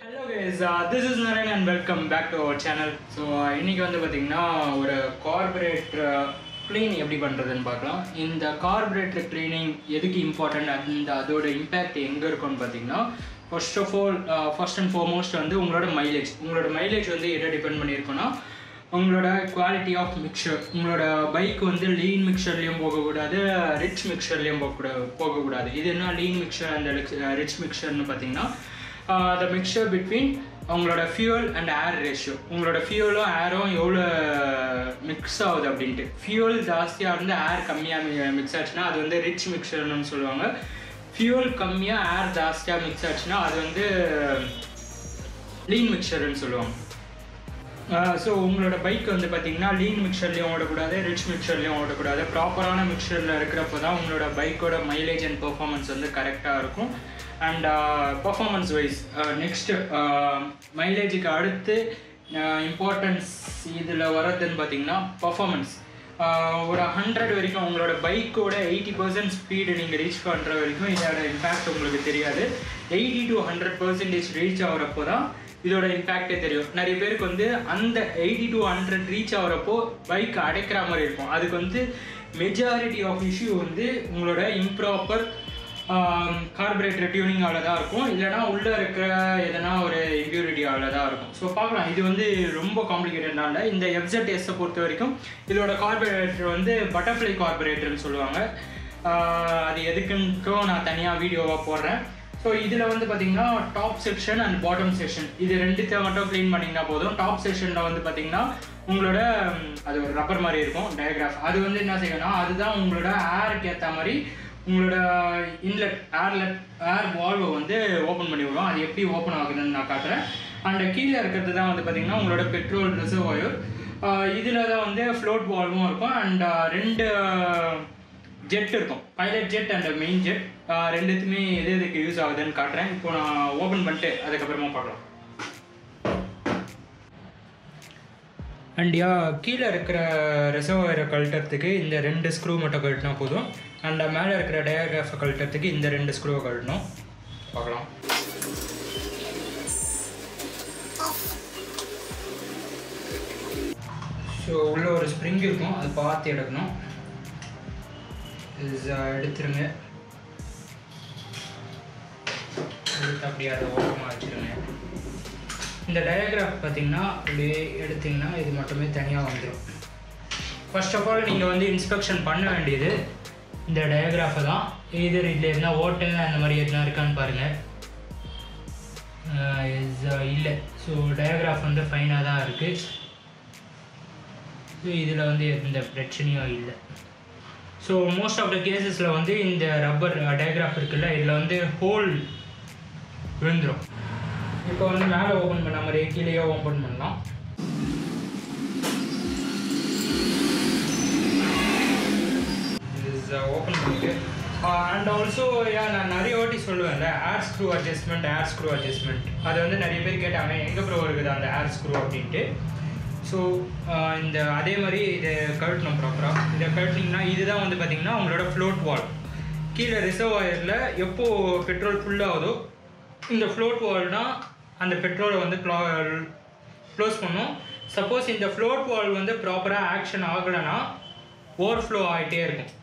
hello guys this is Naren and welcome back to our channel so இன்னைக்கு வந்து பார்த்தீங்கன்னா ஒரு கார்பரேட் க்ளீன் எப்படி பண்ணுறதுன்னு பார்க்கலாம் இந்த கார்பரேட்டர் க்ளீனிங் எதுக்கு இம்பார்ட்டன்ட் அந்த அதோட இம்பேக்ட் எங்கே இருக்கும்னு பார்த்தீங்கன்னா first of all first and foremost வந்து உங்களோட மைலேஜ் உங்களோட மைலேஜ் வந்து எதை டிபெண்ட் பண்ணியிருக்குன்னா உங்களோட குவாலிட்டி ஆஃப் மிக்சர் உங்களோட பைக் வந்து லீன் மிக்சர்லேயும் போகக்கூடாது ரிச் மிக்சர்லேயும் போகக்கூடாது போகக்கூடாது இது என்ன லீன் மிக்சர் அந்த ரிச் மிக்சர்னு பார்த்தீங்கன்னா த மிக்சர் பிட்வீன் உங்களோட ஃபியூல் அண்ட் ஏர் ரேஷியோ உங்களோட ஃபியூலும் ஏரும் எவ்வளோ மிக்ஸ் ஆகுது அப்படின்ட்டு ஃபியூல் ஜாஸ்தியாக இருந்து ஏர் கம்மியாக மிக்ஸ் ஆச்சுன்னா அது வந்து ரிச் மிக்சர்னு சொல்லுவாங்க ஃபியூல் கம்மியாக ஏர் ஜாஸ்தியாக மிக்ஸ் ஆச்சுன்னா அது வந்து லீன் மிக்சர்னு சொல்லுவாங்க ஸோ உங்களோட பைக் வந்து பார்த்தீங்கன்னா லீன் மிக்சர்லேயும் ஓடக்கூடாது ரிச் மிக்சர்லேயும் ஓடக்கூடாது ப்ராப்பரான மிக்சரில் இருக்கிறப்போ தான் உங்களோட பைக்கோட மைலேஜ் அண்ட் பெர்ஃபார்மன்ஸ் வந்து கரெக்டாக இருக்கும் அண்ட் பர்ஃபார்மன்ஸ் வைஸ் நெக்ஸ்ட்டு மைலேஜுக்கு அடுத்து இம்பார்ட்டன்ஸ் இதில் வர்றதுன்னு பார்த்தீங்கன்னா பர்ஃபார்மன்ஸ் ஒரு ஹண்ட்ரட் வரைக்கும் உங்களோட பைக்கோட எயிட்டி பர்சன்ட் ஸ்பீடு நீங்கள் ரீச் பண்ணுற வரைக்கும் இதோட இம்பேக்ட் உங்களுக்கு தெரியாது eighty to hundred percentage reach ஆகிறப்போ தான் இதோட இம்பேக்டே தெரியும் நிறைய பேருக்கு வந்து அந்த எயிட்டி டு ஹண்ட்ரட் ரீச் ஆகிறப்போ பைக் அடைக்கிற மாதிரி இருக்கும் அதுக்கு வந்து மெஜாரிட்டி ஆஃப் இஷ்யூ வந்து உங்களோட இம்ப்ராப்பர் கார்பரேட்டர் டியூனிங்கால தான் இருக்கும் இல்லைனா உள்ளே இருக்கிற எதனா ஒரு இம்ப்யூரிட்டியால தான் இருக்கும் ஸோ பார்க்கலாம் இது வந்து ரொம்ப காம்ப்ளிகேட்டட்னால இந்த எஃப்செட் எஸ்ஸை பொறுத்த வரைக்கும் இதோட கார்பரேட்டர் வந்து பட்டர்ஃப்ளை கார்பரேட்டர்னு சொல்லுவாங்க அது எதுக்குன்ட்டும் நான் தனியாக வீடியோவாக போடுறேன் ஸோ இதில் வந்து பார்த்தீங்கன்னா top section and bottom section இது ரெண்டுத்தை மட்டும் க்ளீன் பண்ணிங்கன்னா போதும் டாப் செக்ஷனில் வந்து பார்த்தீங்கன்னா உங்களோட அது ஒரு ரப்பர் மாதிரி இருக்கும் டயக்ராஃப் அது வந்து என்ன செய்யணும்னா அதுதான் உங்களோட ஏருக்கு ஏற்ற மாதிரி உங்களோட இன்லெட் ஏர்லெட் ஏர் வால்வை வந்து ஓப்பன் பண்ணி விடும் அது எப்படி ஓப்பன் ஆகுதுன்னு நான் காட்டுறேன் அண்ட் கீழே இருக்கிறது தான் வந்து பார்த்தீங்கன்னா உங்களோட பெட்ரோல் ரிசர்வாயர் இதில் தான் வந்து ஃப்ளோட் வால்வும் இருக்கும் அண்ட் ரெண்டு ஜெட் இருக்கும் pilot jet and main jet ரெண்டுத்துமே எது எதுக்கு யூஸ் ஆகுதுன்னு காட்டுறேன் இப்போ நான் ஓப்பன் பண்ணிட்டு அதுக்கப்புறமா பார்க்கலாம் அண்ட் யா கீழே இருக்கிற ரிசர்வரை கழட்டுறதுக்கு இந்த ரெண்டு ஸ்க்ரூ மட்டும் கழட்டினா போதும் அண்ட் மேலே இருக்கிற டயர்கிராஃபை கழட்டுறதுக்கு இந்த ரெண்டு ஸ்க்ரூவை கழட்டணும் பார்க்கலாம் ஸோ உள்ளே ஒரு ஸ்ப்ரிங் இருக்கும் அது பார்த்து எடுக்கணும் எடுத்துருங்க எடுத்து அப்படியே அதை ஓரமாக வச்சுருங்க இந்த டயக்ராஃப் பார்த்தீங்கன்னா அப்படியே எடுத்திங்கன்னா இது மட்டுமே தனியாக வந்துடும் ஃபர்ஸ்ட் ஆஃப் ஆல் நீங்கள் வந்து இன்ஸ்பெக்ஷன் பண்ண வேண்டியது இந்த டயக்ராஃபை தான் இது இதில் எதுனா ஓட்டை அந்த மாதிரி எதுனா இருக்கான்னு பாருங்கள் இல்லை ஸோ டயக்ராஃப் வந்து ஃபைனாக தான் இருக்குது ஸோ இதில் வந்து எந்த பிரச்சனையும் இல்லை ஸோ மோஸ்ட் ஆஃப் த கேசஸில் வந்து இந்த ரப்பர் டயக்ராஃப் இருக்குல்ல இதில் வந்து ஹோல் விழுந்துடும் இப்போ வந்து மேலே ஓப்பன் பண்ண மாதிரி கீழேயே ஓப்பன் பண்ணலாம் ஓப்பன் பண்ணிட்டு அண்ட் ஆல்சோ யா நான் நிறைய வாட்டி சொல்லுவேன்ல air screw adjustment air screw adjustment அது வந்து நிறைய பேர் கேட்டாங்க எங்கே ப்ரோ இருக்குது அந்த ஏர் ஸ்க்ரூ அப்படின்ட்டு ஸோ இந்த அதே மாதிரி இதை கழட்டணும் ப்ராப்பராக இதை கழட்டிங்கன்னா இதுதான் வந்து பார்த்திங்கன்னா உங்களோட ஃப்ளோட் வால் கீழே ரிசர்வாயரில் எப்போது பெட்ரோல் ஃபுல்லாகுதோ இந்த ஃப்ளோட் வால்னா அந்த பெட்ரோலை வந்து க்ளோ க்ளோஸ் பண்ணும் சப்போஸ் இந்த ஃப்ளோட் வால் வந்து ப்ராப்பராக ஆக்ஷன் ஆகலைன்னா ஓவர்ஃப்ளோ ஆகிட்டே இருக்கும்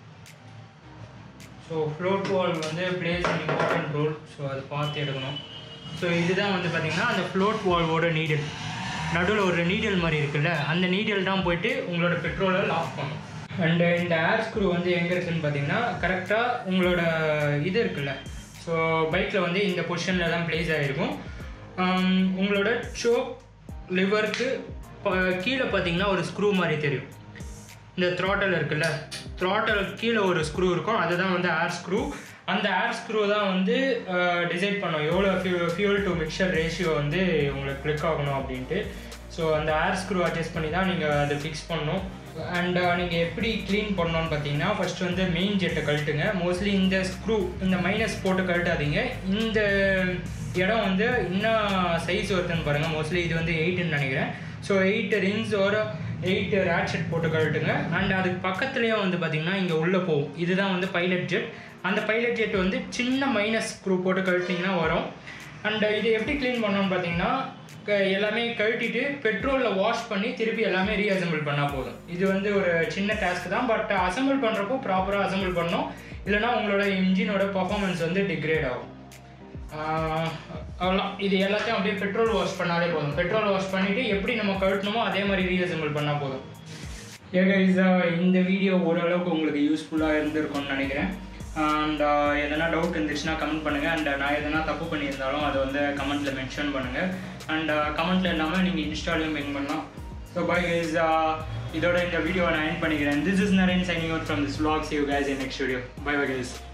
ஸோ ஃப்ளோட் வால் வந்து plays an important role so அதை பார்த்து எடுக்கணும் ஸோ இதுதான் வந்து பார்த்திங்கன்னா அந்த ஃப்ளோட் வால்வோட நீடல் நடுவில் ஒரு நீடல் மாதிரி இருக்குல்ல அந்த நீடல் தான் போயிட்டு உங்களோட பெட்ரோலை லாக் பண்ணும் அண்டு இந்த ஏர் ஸ்க்ரூ வந்து எங்கே இருக்குதுன்னு பார்த்தீங்கன்னா கரெக்டாக உங்களோட இது இருக்குல்ல ஸோ பைக்கில் வந்து இந்த பொசிஷனில் தான் ப்ளேஸ் ஆகிருக்கும் உங்களோட சோக் லிவருக்கு கீழே பார்த்தீங்கன்னா ஒரு ஸ்க்ரூ மாதிரி தெரியும் இந்த த்ராட்டல் இருக்குல்ல த்ராட்டல் கீழே ஒரு ஸ்க்ரூ இருக்கும் அதுதான் வந்து ஏர் ஸ்க்ரூ அந்த ஏர் ஸ்க்ரூ தான் வந்து டிசைட் பண்ணோம் எவ்வளோ ஃபியூ ஃபியூல் டு மிக்சர் ரேஷியோ வந்து உங்களுக்கு கிளிக் ஆகணும் அப்படின்ட்டு ஸோ அந்த ஏர் ஸ்க்ரூ அட்ஜஸ்ட் பண்ணி தான் நீங்கள் அதை ஃபிக்ஸ் பண்ணணும் அண்ட் நீங்கள் எப்படி க்ளீன் பண்ணணும்னு பார்த்தீங்கன்னா ஃபஸ்ட்டு வந்து மெயின் ஜெட்டை கழட்டுங்க மோஸ்ட்லி இந்த ஸ்க்ரூ இந்த மைனஸ் போட்டு கழட்டாதீங்க இந்த இடம் வந்து இன்னும் சைஸ் வருதுன்னு பாருங்கள் மோஸ்ட்லி இது வந்து எயிட்டுன்னு நினைக்கிறேன் ஸோ எயிட் ரிங்ஸ் ஒரு எயிட் ரேட்ஷெட் போட்டு கழட்டுங்க அண்ட் அதுக்கு பக்கத்துலேயே வந்து பார்த்திங்கன்னா இங்கே உள்ளே போகும் இதுதான் வந்து பைலட் ஜெட் அந்த பைலட் ஜெட் வந்து சின்ன மைனஸ் ஸ்க்ரூ போட்டு கழட்டிங்கன்னா வரும் அண்ட் இது எப்படி க்ளீன் பண்ணோம்னு பார்த்தீங்கன்னா க- எல்லாமே கழட்டிட்டு பெட்ரோலில் வாஷ் பண்ணி திருப்பி எல்லாமே ரீஅசம்பிள் பண்ணால் போதும் இது வந்து ஒரு சின்ன டாஸ்க் தான் பட் அசம்பிள் பண்ணுறப்போ ப்ராப்பராக அசம்பிள் பண்ணணும் இல்லைனா உங்களோட இன்ஜினோட பர்ஃபார்மன்ஸ் வந்து டிக்ரேட் ஆகும் ஆஹ் அவ்வளோதான் இது எல்லாத்தையும் அப்படியே பெட்ரோல் வாஷ் பண்ணாலே போதும் பெட்ரோல் வாஷ் பண்ணிவிட்டு எப்படி நம்ம கழட்டணுமோ அதே மாதிரி ரீஅசம்பிள் பண்ணால் போதும் ஏங்க இந்த வீடியோ ஓரளவுக்கு உங்களுக்கு யூஸ்ஃபுல்லாக இருந்திருக்கும்னு நினைக்கிறேன் அண்ட் எதனா டவுட் இருந்துச்சுன்னா கமெண்ட் பண்ணுங்கள் அண்ட் நான் எதனா தப்பு பண்ணியிருந்தாலும் அதை வந்து கமெண்ட்டில் மென்ஷன் பண்ணுங்கள் அண்ட் கமெண்ட்டில் இல்லாமல் நீங்கள் இன்ஸ்டாலையும் மெயின் பண்ணலாம் ஸோ பை கைஸ் இதோட இந்த வீடியோவை நான் என் பண்ணிக்கிறேன் this is Naren signing out from this vlog see you guys in next video bye bye guys